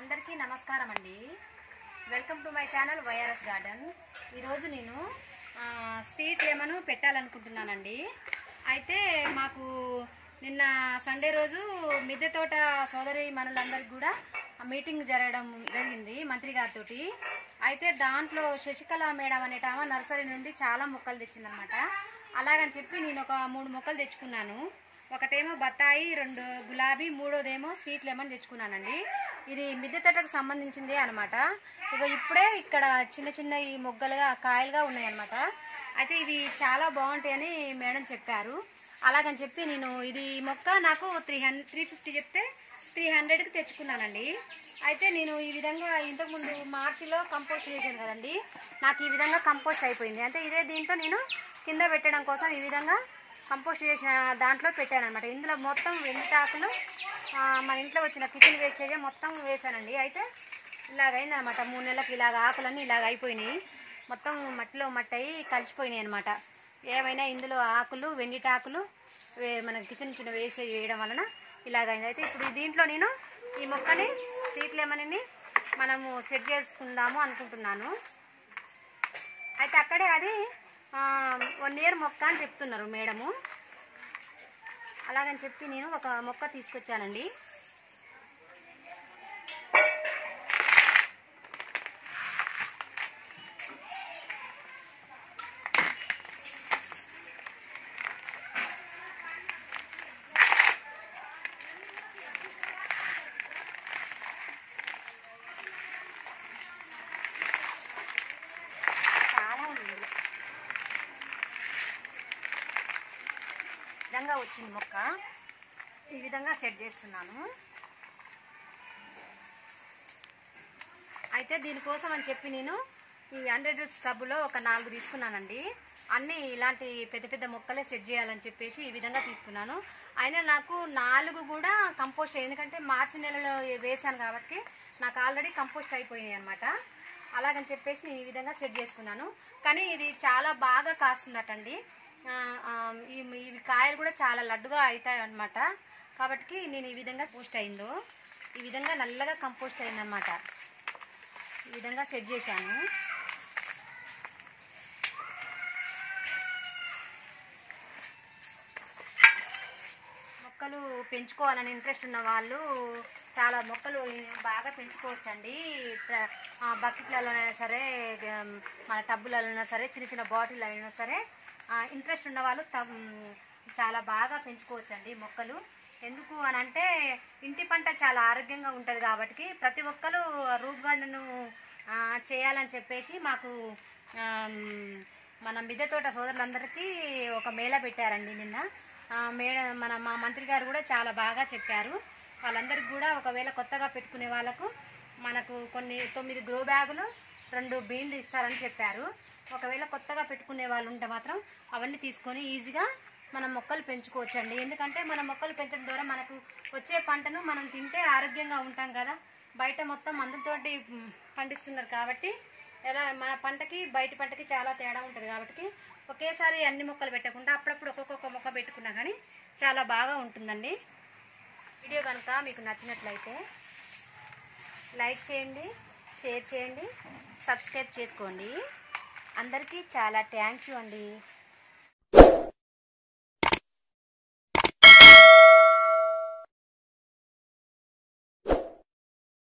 అందరికీ నమస్కారం అండి welcome to my channel YRS garden ఈరోజు నేను ఆ, స్వీట్ లెమన్ పెట్టాలనుకుంటున్నానండి అయితే మాకు నిన్న సండే రోజు మిద్దె తోట సోదరి మనులందరికీ కూడా ఆ మీటింగ్ జరగడం జరిగింది మంత్రి గారితో అయితే దాంట్లో శశికళ మేడం అనేట ఆమె నర్సరీ నుండి చాలా మొక్కలు తెచ్చిందనమాట అలాగని చెప్పి నేను ఒక మూడు మొక్కలు తెచ్చుకున్నాను ఒకటేమో బత్తాయి రెండు గులాబీ మూడోదేమో స్వీట్ లెమన్ తెచ్చుకున్నానండి ఇది మిద్దె తోటకు సంబంధించిందే అనమాట ఇక ఇప్పుడే ఇక్కడ చిన్న చిన్న ఈ మొగ్గలుగా కాయలుగా ఉన్నాయన్నమాట అయితే ఇవి చాలా బాగుంటాయని మేడం చెప్పారు అలాగని చెప్పి నేను ఇది మొక్క నాకు త్రీ హండ్రెడ్ త్రీ ఫిఫ్టీ చెప్తే త్రీ హండ్రెడ్కి తెచ్చుకున్నానండి అయితే నేను ఈ విధంగా ఇంతకుముందు మార్చిలో కంపోస్ట్ చేశాను కదండి నాకు ఈ విధంగా కంపోస్ట్ అయిపోయింది అంటే ఇదే దీంట్లో నేను కింద పెట్టడం కోసం ఈ విధంగా కంపోస్ట్ చేసిన దాంట్లో పెట్టాను అనమాట ఇందులో మొత్తం వెంటాకులు ఆ, మన ఇంట్లో వచ్చిన కిచెన్ వేస్టేజ్ మొత్తం వేసానండి అయితే ఇలాగ అయిందనమాట మూడు నెలలకు ఇలాగ ఆకులన్నీ ఇలాగ అయిపోయినాయి మొత్తం మట్టిలో మట్టి అయి కలిసిపోయినాయి అనమాట ఏమైనా ఇందులో ఆకులు వెండిటాకులు వే- మన కిచెన్ చిన్న వేస్టేజ్ వేయడం వలన ఇలాగైంది అయితే ఇప్పుడు దీంట్లో నేను ఈ మొక్కని స్వీట్ లెమన్ని మనము సెట్ చేసుకుందాము అనుకుంటున్నాను అయితే అక్కడే అది వన్ ఇయర్ మొక్క అని చెప్తున్నారు మేడము అలాగని చెప్పి నేను ఒక మొక్క తీసుకొచ్చానండి చాలా ఉంది ఇందులో. ఈ విధంగా వచ్చింది మొక్క ఈ విధంగా సెట్ చేస్తున్నాను అయితే దీనికోసం అని చెప్పి నేను ఈ హండ్రెడ్ రూపీస్ టబ్బులో ఒక నాలుగు తీసుకున్నానండి అన్నీ ఇలాంటి పెద్ద పెద్ద మొక్కలే సెట్ చేయాలని చెప్పేసి ఈ విధంగా తీసుకున్నాను అయినా నాకు నాలుగు కూడా కంపోస్ట్ ఎందుకంటే మార్చి నెలలో వేసాను కాబట్టి నాకు ఆల్రెడీ కంపోస్ట్ అయిపోయినాయి అనమాట అలాగని చెప్పేసి నేను ఈ విధంగా సెట్ చేసుకున్నాను కానీ ఇది చాలా బాగా కాస్తుందటండి ఆ, ఆ, ఈ- ఇవి కాయలు కూడా చాలా లడ్డుగా అవుతాయి అనమాట కాబట్టి నేను ఈ విధంగా పోస్ట్ అయిందో ఈ విధంగా నల్లగా కంపోస్ట్ అయిందనమాట ఈ విధంగా సెట్ చేశాను మొక్కలు పెంచుకోవాలని ఇంట్రెస్ట్ ఉన్న వాళ్ళు చాలా మొక్కలు బాగా పెంచుకోవచ్చండి ట్ర- ఆ, బకెట్లలో అయినా సరే గ- మన టబ్బులలో అయినా సరే చిన్న చిన్న బాటిల్ అయినా సరే ఆ, ఇంట్రెస్ట్ ఉన్న వాళ్ళు తమ్- చాలా బాగా పెంచుకోవచ్చండి మొక్కలు ఎందుకు అని అంటే ఇంటి పంట చాలా ఆరోగ్యంగా ఉంటుంది కాబట్టి ప్రతి ఒక్కరు రూప్ గార్డెన్ చేయాలని చెప్పేసి మాకు ఆమ్, మన మిద్దె తోట సోదరులందరికీ ఒక మేళ పెట్టారండి నిన్న ఆ, మేడ మన మా మంత్రి గారు కూడా చాలా బాగా చెప్పారు వాళ్ళందరికీ కూడా ఒకవేళ కొత్తగా పెట్టుకునే వాళ్ళకు మనకు కొన్ని తొమ్మిది గ్రో బ్యాగులు రెండు బీన్లు ఇస్తారని చెప్పారు ఒకవేళ కొత్తగా పెట్టుకునే వాళ్ళు ఉంటే మాత్రం అవన్నీ తీసుకొని ఈజీగా మనం మొక్కలు పెంచుకోవచ్చండి ఎందుకంటే మన మొక్కలు పెంచడం ద్వారా మనకు వచ్చే పంటను మనం తింటే ఆరోగ్యంగా ఉంటాం కదా బయట మొత్తం మందులతోటి మ్, పండిస్తున్నారు కాబట్టి ఎలా మన పంటకి బయట పంటకి చాలా తేడా ఉంటుంది కాబట్టి ఒకేసారి అన్ని మొక్కలు పెట్టకుండా అప్పుడప్పుడు ఒక్కొక్క మొక్క పెట్టుకున్నా కానీ చాలా బాగా ఉంటుందండి వీడియో కనుక మీకు నచ్చినట్లయితే లైక్ చేయండి షేర్ చేయండి సబ్స్క్రైబ్ చేసుకోండి అందరికీ చాలా థ్యాంక్ యూ అండి